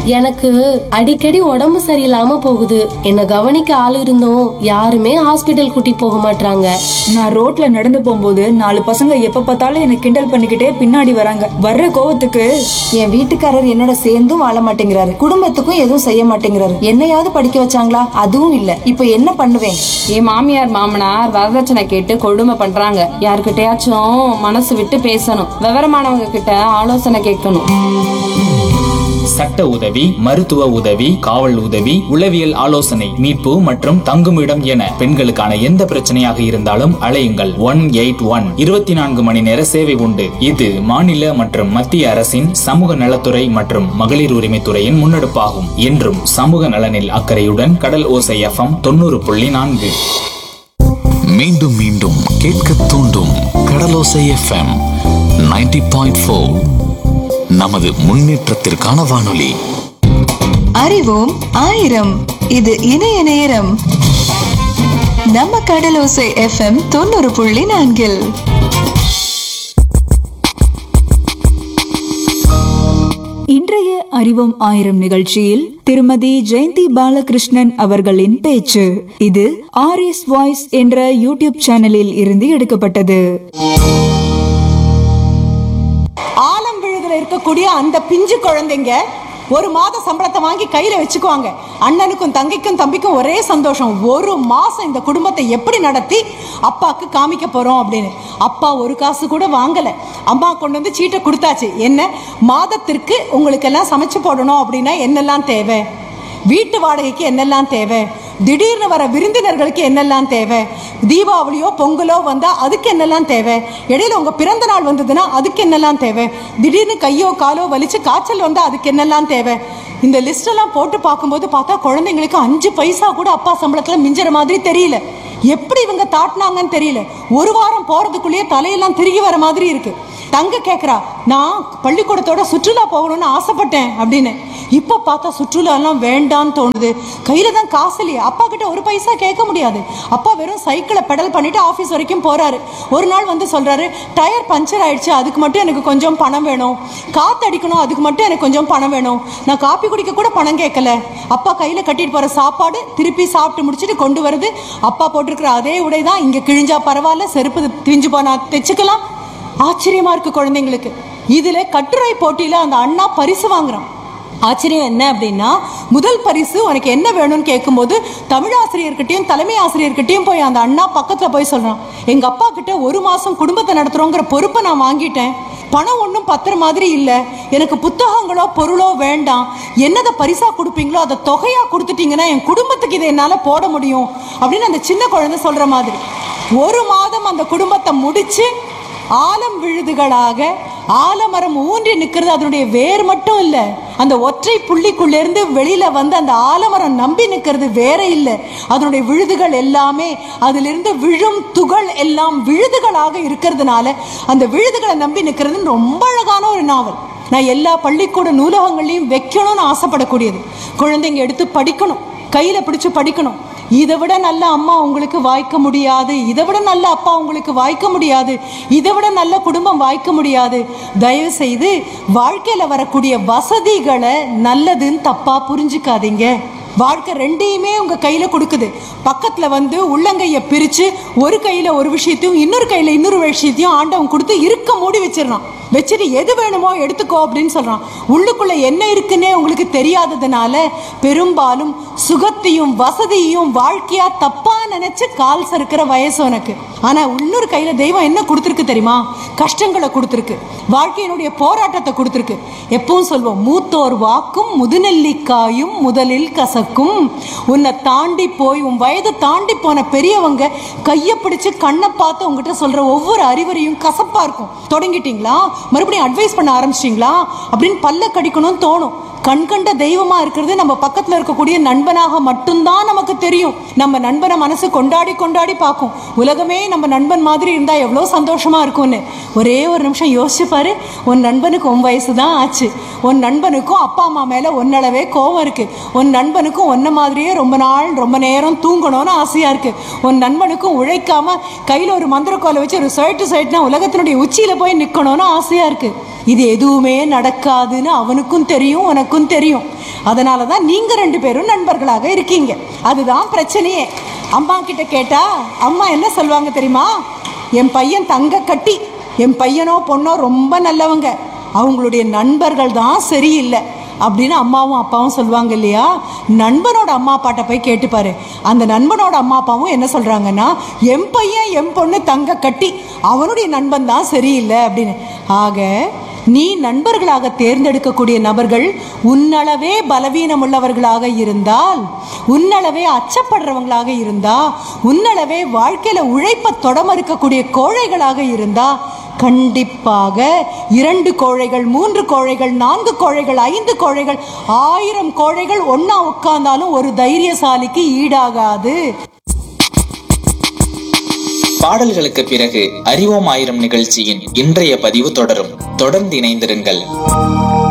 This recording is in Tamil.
எனக்கு அடிக்கடி உடம்பு சரியில்லாம போகுது என்ன கவனிக்க ஆள் இருந்தும் யாருமே ஹாஸ்பிட்டல் கூட்டி போக மாட்டாங்க நான் ரோட்ல நடந்து போகும்போது நாலு பசங்க எப்ப பார்த்தாலும் என்ன கிண்டல் பண்ணிக்கிட்டே பின்னாடி வராங்க வர்ற கோவத்துக்கு என் வீட்டுக்காரர் என்னோட சேர்ந்தும் வாழ மாட்டேங்கிறாரு குடும்பத்துக்கும் எதுவும் செய்ய மாட்டேங்கிறாரு என்னையாவது படிக்க வச்சாங்களா அதுவும் இல்ல இப்ப என்ன பண்ணுவேன் என் மாமியார் மாமனார் வரதட்சணை கேட்டு கொடுமை பண்றாங்க யார்கிட்டயாச்சும் மனசு விட்டு பேசணும் விவரமானவங்க கிட்ட ஆலோசனை கேட்கணும் சட்ட உதவி மருத்துவ உதவி காவல் உதவி உளவியல் ஆலோசனை மீட்பு மற்றும் தங்குமிடம் என பெண்களுக்கான எந்த பிரச்சனையாக இருந்தாலும் அழையுங்கள் ஒன் எயிட் ஒன் இருபத்தி நான்கு மணி நேர சேவை உண்டு இது மாநில மற்றும் மத்திய அரசின் சமூக நலத்துறை மற்றும் மகளிர் உரிமைத்துறையின் முன்னெடுப்பாகும் என்றும் சமூக நலனில் அக்கறையுடன் கடல் ஓசை எஃப்எம் தொண்ணூறு புள்ளி நான்கு மீண்டும் மீண்டும் கேட்க தூண்டும் கடலோசை எஃப்எம் 90.4 பாயிண்ட் ஃபோர் நமது முன்னேற்றத்திற்கான வானொலி அறிவோம் ஆயிரம் இது இணைய நேரம் நம்ம கடலோசை எஃப்எம் தொண்ணூறு புள்ளி நான்கில் இன்றைய அறிவோம் ஆயிரம் நிகழ்ச்சியில் திருமதி ஜெயந்தி பாலகிருஷ்ணன் அவர்களின் பேச்சு இது ஆர் எஸ் வாய்ஸ் என்ற யூடியூப் சேனலில் இருந்து எடுக்கப்பட்டது ஆலம் விழுதுல இருக்கக்கூடிய அந்த பிஞ்சு குழந்தைங்க ஒரு மாத சம்பளத்தை வாங்கி கையில வச்சுக்குவாங்க அண்ணனுக்கும் தங்கைக்கும் தம்பிக்கும் ஒரே சந்தோஷம் ஒரு மாசம் இந்த குடும்பத்தை எப்படி நடத்தி அப்பாவுக்கு காமிக்க போறோம் அப்படின்னு அப்பா ஒரு காசு கூட வாங்கல அம்மா கொண்டு வந்து சீட்டை கொடுத்தாச்சு என்ன மாதத்திற்கு உங்களுக்கெல்லாம் சமைச்சு போடணும் அப்படின்னா என்னெல்லாம் தேவை வீட்டு வாடகைக்கு என்னெல்லாம் தேவை திடீர்னு வர விருந்தினர்களுக்கு என்னெல்லாம் தேவை தீபாவளியோ பொங்கலோ வந்தா அதுக்கு என்னெல்லாம் தேவை இடையில உங்க பிறந்த நாள் வந்ததுன்னா அதுக்கு என்னெல்லாம் தேவை திடீர்னு கையோ காலோ வலிச்சு காய்ச்சல் வந்தா அதுக்கு என்னெல்லாம் தேவை இந்த லிஸ்ட் எல்லாம் போட்டு பார்க்கும்போது பார்த்தா குழந்தைங்களுக்கு அஞ்சு பைசா கூட அப்பா சம்பளத்துல மிஞ்சற மாதிரி தெரியல எப்படி இவங்க தாட்டினாங்கன்னு தெரியல ஒரு வாரம் போறதுக்குள்ளேயே தலையெல்லாம் திரும்பி வர மாதிரி இருக்கு தங்க கேக்குறா நான் பள்ளிக்கூடத்தோட சுற்றுலா போகணும்னு ஆசைப்பட்டேன் அப்படின்னு இப்ப பார்த்தா சுற்றுலா எல்லாம் வேண்டான்னு தோணுது கையில தான் காசு இல்லையே அப்பா கிட்ட ஒரு பைசா கேட்க முடியாது அப்பா வெறும் சைக்கிளை பெடல் பண்ணிட்டு ஆபீஸ் வரைக்கும் போறாரு ஒரு நாள் வந்து சொல்றாரு டயர் பஞ்சர் ஆயிடுச்சு அதுக்கு மட்டும் எனக்கு கொஞ்சம் பணம் வேணும் காத்து அடிக்கணும் அதுக்கு மட்டும் எனக்கு கொஞ்சம் பணம் வேணும் நான் காப்பி குடிக்க கூட பணம் கேட்கல அப்பா கையில கட்டிட்டு போற சாப்பாடு திருப்பி சாப்பிட்டு முடிச்சிட்டு கொண்டு வருது அப்பா போட்டிருக்கிற அதே உடை தான் இங்க கிழிஞ்சா பரவாயில்ல செருப்பு திஞ்சு போனா தைச்சுக்கலாம் ஆச்சரியமா இருக்கு குழந்தைங்களுக்கு இதுல கட்டுரை போட்டியில அந்த அண்ணா பரிசு வாங்குறான் ஆச்சரியம் என்ன அப்படின்னா முதல் பரிசு உனக்கு என்ன வேணும்னு கேட்கும்போது தமிழ் ஆசிரியர்கிட்டயும் தலைமை ஆசிரியர்கிட்டயும் போய் அந்த அண்ணா பக்கத்துல போய் சொல்றான் எங்க அப்பா கிட்ட ஒரு மாசம் குடும்பத்தை நடத்துறோங்கிற பொறுப்பை நான் வாங்கிட்டேன் பணம் ஒன்றும் பத்திர மாதிரி இல்லை எனக்கு புத்தகங்களோ பொருளோ வேண்டாம் என்னதை பரிசா கொடுப்பீங்களோ அதை தொகையா கொடுத்துட்டீங்கன்னா என் குடும்பத்துக்கு இதை என்னால போட முடியும் அப்படின்னு அந்த சின்ன குழந்தை சொல்ற மாதிரி ஒரு மாதம் அந்த குடும்பத்தை முடிச்சு ஆலம் விழுதுகளாக ஆலமரம் ஊன்றி நிற்கிறது அதனுடைய வேர் மட்டும் இல்ல அந்த ஒற்றை புள்ளிக்குள்ள இருந்து வெளியில வந்து அந்த ஆலமரம் நம்பி நிற்கிறது வேற இல்ல அதனுடைய விழுதுகள் எல்லாமே அதிலிருந்து விழும் துகள் எல்லாம் விழுதுகளாக இருக்கிறதுனால அந்த விழுதுகளை நம்பி நிற்கிறது ரொம்ப அழகான ஒரு நாவல் நான் எல்லா பள்ளிக்கூட நூலகங்களையும் வைக்கணும்னு ஆசைப்படக்கூடியது குழந்தைங்க எடுத்து படிக்கணும் கையில பிடிச்சு படிக்கணும் இதை விட நல்ல அம்மா உங்களுக்கு வாய்க்க முடியாது இதை விட நல்ல அப்பா உங்களுக்கு வாய்க்க முடியாது இதை விட நல்ல குடும்பம் வாய்க்க முடியாது தயவு செய்து வாழ்க்கையில வரக்கூடிய வசதிகளை நல்லதுன்னு தப்பா புரிஞ்சுக்காதீங்க வாழ்க்கை ரெண்டையுமே உங்க கையில கொடுக்குது பக்கத்துல வந்து உள்ளங்கைய பிரிச்சு ஒரு கையில ஒரு விஷயத்தையும் இன்னொரு கையில இன்னொரு விஷயத்தையும் ஆண்டவன் கொடுத்து இருக்க மூடி வச்சிடறான் வச்சுட்டு எது வேணுமோ எடுத்துக்கோ அப்படின்னு சொல்றான் உள்ளுக்குள்ள என்ன இருக்குன்னே உங்களுக்கு தெரியாததுனால பெரும்பாலும் சுகத்தையும் வசதியையும் வாழ்க்கையா தப்பா நினைச்சு கால் சறுக்கிற வயசு உனக்கு ஆனா இன்னொரு கையில தெய்வம் என்ன கொடுத்துருக்கு தெரியுமா கஷ்டங்களை கொடுத்துருக்கு வாழ்க்கையினுடைய போராட்டத்தை கொடுத்துருக்கு எப்பவும் சொல்வோம் மூத்தோர் வாக்கும் முதுநெல்லிக்காயும் முதலில் கசக்கும் உன்னை தாண்டி போய் உன் வயது தாண்டி போன பெரியவங்க கையை பிடிச்சு கண்ணை பார்த்து உங்ககிட்ட சொல்ற ஒவ்வொரு அறிவுரையும் கசப்பா இருக்கும் தொடங்கிட்டீங்களா மறுபடியும் அட்வைஸ் பண்ண ஆரம்பிச்சிட்டீங்களா அப்படின்னு பல்ல கடிக்கணும்னு தோணும் கண்கண்ட தெய்வமா இருக்கிறது நம்ம பக்கத்துல இருக்கக்கூடிய நண்பனாக மட்டும்தான் நமக்கு தெரியும் நம்ம நண்பனை மனசு கொண்டாடி கொண்டாடி பார்க்கும் உலகமே நம்ம நண்பன் மாதிரி இருந்தா எவ்வளவு சந்தோஷமா இருக்கும்னு ஒரே ஒரு நிமிஷம் யோசிச்சு பாரு உன் நண்பனுக்கு உன் வயசு தான் ஆச்சு உன் நண்பனுக்கும் அப்பா அம்மா மேல ஒன்னளவே கோவம் இருக்கு உன் நண்பனுக்கும் ஒன்ன மாதிரியே ரொம்ப நாள் ரொம்ப நேரம் தூங்கணும்னு ஆசையா இருக்கு உன் நண்பனுக்கும் உழைக்காம கையில ஒரு மந்திரக்கோலை வச்சு ஒரு சைட்டு சைட்னா உலகத்தினுடைய உச்சியில போய் நிக்கணும்னு ஆசையா இருக்கு இது எதுவுமே நடக்காதுன்னு அவனுக்கும் தெரியும் உனக்கும் தெரியும் அதனால தான் நீங்க ரெண்டு பேரும் நண்பர்களாக இருக்கீங்க அதுதான் பிரச்சனையே அம்மா கிட்ட கேட்டா அம்மா என்ன சொல்லுவாங்க தெரியுமா என் பையன் தங்க கட்டி என் பையனோ பொண்ணோ ரொம்ப நல்லவங்க அவங்களுடைய நண்பர்கள் தான் சரியில்லை அப்படின்னு அம்மாவும் அப்பாவும் சொல்லுவாங்க இல்லையா நண்பனோட அம்மா அப்பாட்ட போய் கேட்டுப்பாரு அந்த நண்பனோட அம்மா அப்பாவும் என்ன சொல்றாங்கன்னா என் பையன் என் பொண்ணு தங்க கட்டி அவனுடைய நண்பன் தான் சரியில்லை அப்படின்னு ஆக நீ நண்பர்களாக தேர்ந்தெடுக்கக்கூடிய நபர்கள் உன்னளவே பலவீனம் உள்ளவர்களாக இருந்தால் உன்னளவே அச்சப்படுறவங்களாக இருந்தா உன்னளவே வாழ்க்கையில உழைப்ப தொடமறுக்கக்கூடிய கோழைகளாக இருந்தா கண்டிப்பாக இரண்டு கோழைகள் மூன்று கோழைகள் நான்கு கோழைகள் ஐந்து கோழைகள் ஆயிரம் கோழைகள் ஒன்னா உட்கார்ந்தாலும் ஒரு தைரியசாலிக்கு ஈடாகாது பாடல்களுக்கு பிறகு அறிவோம் ஆயிரம் நிகழ்ச்சியின் இன்றைய பதிவு தொடரும் தொடர்ந்து இணைந்திருங்கள்